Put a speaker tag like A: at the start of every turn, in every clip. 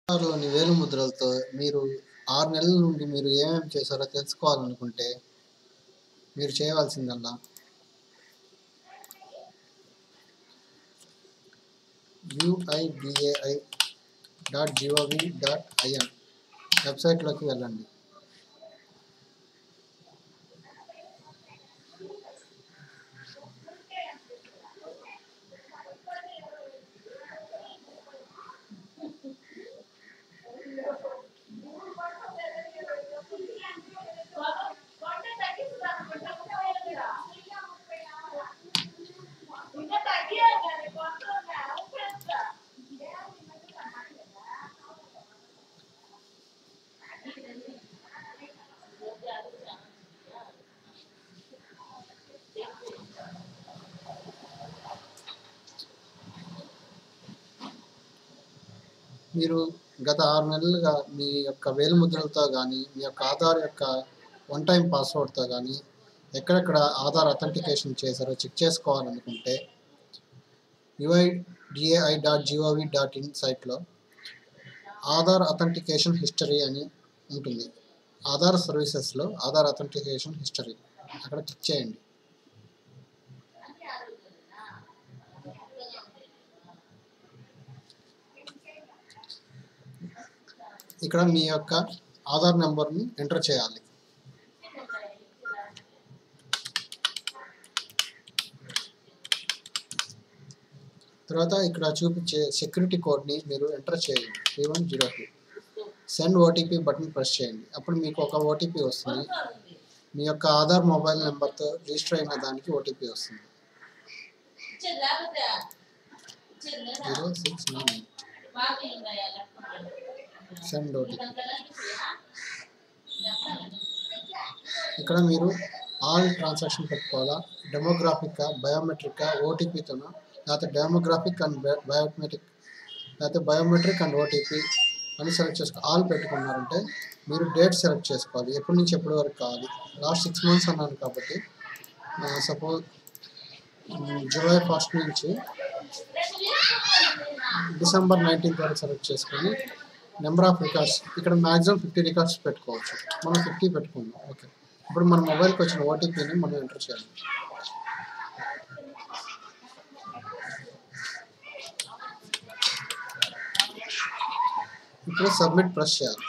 A: ఆధార్లోని వేలిముద్రలతో మీరు ఆరు నెలల నుండి మీరు ఏమేమి చేశారో తెలుసుకోవాలనుకుంటే మీరు చేయవలసిందల్లా UIDAI dot GOV dot IN వెబ్సైట్లోకి వెళ్ళండి మీరు గత ఆరు నెలలుగా మీ యొక్క వేలిముద్రలతో కానీ మీ యొక్క ఆధార్ యొక్క వన్ టైం పాస్వర్డ్తో కానీ ఎక్కడెక్కడ ఆధార్ అథెంటికేషన్ చేశారో చెక్ చేసుకోవాలనుకుంటే UIDAI dot GOV dot in సైట్లో ఆధార్ అథెంటికేషన్ హిస్టరీ అని ఉంటుంది ఆధార్ సర్వీసెస్లో ఆధార్ అథెంటికేషన్ హిస్టరీ అక్కడ క్లిక్ చేయండి ఇక్కడ మీ యొక్క ఆధార్ నెంబర్ని ఎంటర్ చేయాలి తర్వాత ఇక్కడ చూపించే సెక్యూరిటీ కోడ్ని మీరు ఎంటర్ చేయండి three one zero two send OTP button press చేయండి అప్పుడు మీకు ఒక ఓటీపీ వస్తుంది మీ యొక్క ఆధార్ మొబైల్ నెంబర్తో రిజిస్టర్ అయిన దానికి ఓటీపీ వస్తుంది zero six nine send OTP ఇక్కడ మీరు ఆల్ ట్రాన్సాక్షన్ పెట్టుకోవాలా డెమోగ్రాఫిక్ బయోమెట్రిక్ ఓటీపీతోనా లేకపోతే డెమోగ్రాఫిక్ అండ్ బయోమెట్రిక్ లేకపోతే బయోమెట్రిక్ అండ్ ఓటీపీ అని సెలెక్ట్ చేసుకో ఆల్ పెట్టుకున్నారంటే మీరు డేట్ సెలెక్ట్ చేసుకోవాలి ఎప్పటి నుంచి ఎప్పటి వరకు కావాలి లాస్ట్ సిక్స్ మంత్స్ అన్నాను కాబట్టి సపోజ్ జూలై ఫస్ట్ నుంచి డిసెంబర్ నైన్టీన్త్ వరకు సెలెక్ట్ చేసుకొని నెంబర్ ఆఫ్ రికార్డ్స్ ఇక్కడ మ్యాక్సిమం ఫిఫ్టీ రికార్డ్స్ పెట్టుకోవచ్చు మనం ఫిఫ్టీ పెట్టుకుందాం ఓకే ఇప్పుడు మన మొబైల్కి వచ్చిన ఓటీపీని మనం ఎంటర్ చేయాలి ఇప్పుడు సబ్మిట్ ప్రెస్ చేయాలి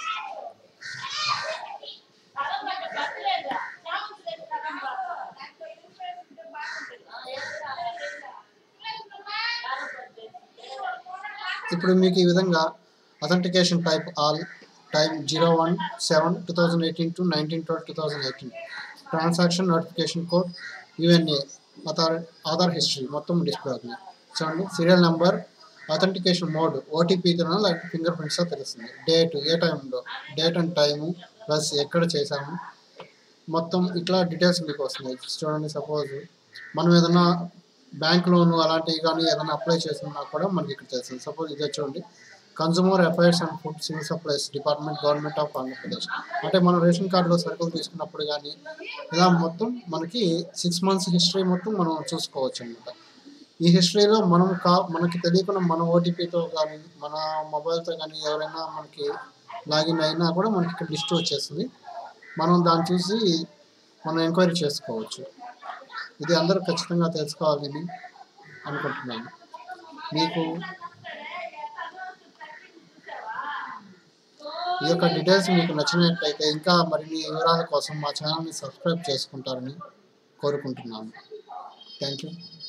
A: ఇప్పుడు మీకు ఈ విధంగా authentication type all time zero one seven two thousand eighteen to nineteen twelve two thousand eighteen transaction notification code UNA Aadhaar Aadhaar history మొత్తం డిస్ప్లే అవుతుంది చూడండి సీరియల్ నెంబర్ అథెంటికేషన్ మోడ్ ఓటీపీతోనో లేకపోతే ఫింగర్ ప్రింట్స్తో తెలుస్తుంది డేట్ ఏ టైంలో డేట్ అండ్ టైము ప్లస్ ఎక్కడ చేసాము మొత్తం ఇట్లా డీటెయిల్స్ మీకు వస్తున్నాయి చూడండి సపోజ్ మనం ఏదైనా బ్యాంక్ లోన్ అలాంటివి కానీ ఏదైనా అప్లై చేస్తున్నా కూడా మనకి ఇక్కడ తెలుస్తుంది సపోజ్ ఇదే చూడండి consumer affairs and food civil supplies department government of Andhra Pradesh అంటే మనం రేషన్ కార్డులో సరుకులు తీసుకున్నప్పుడు కానీ ఇలా మొత్తం మనకి సిక్స్ మంత్స్ హిస్టరీ మొత్తం మనం చూసుకోవచ్చు అనమాట ఈ హిస్టరీలో మనం కా మనకి తెలియకుండా మన ఓటీపీతో కానీ మన మొబైల్తో కానీ ఎవరైనా మనకి లాగిన్ అయినా కూడా మనకి ఇక్కడ లిస్ట్ వచ్చేస్తుంది మనం దాన్ని చూసి మనం ఎంక్వైరీ చేసుకోవచ్చు ఇది అందరూ ఖచ్చితంగా తెలుసుకోవాలని అనుకుంటున్నాను మీకు ఈ యొక్క డీటెయిల్స్ మీకు నచ్చినట్లయితే ఇంకా మరిన్ని వివరాల కోసం మా ఛానల్ని సబ్స్క్రైబ్ చేసుకుంటారని కోరుకుంటున్నాను థ్యాంక్ యూ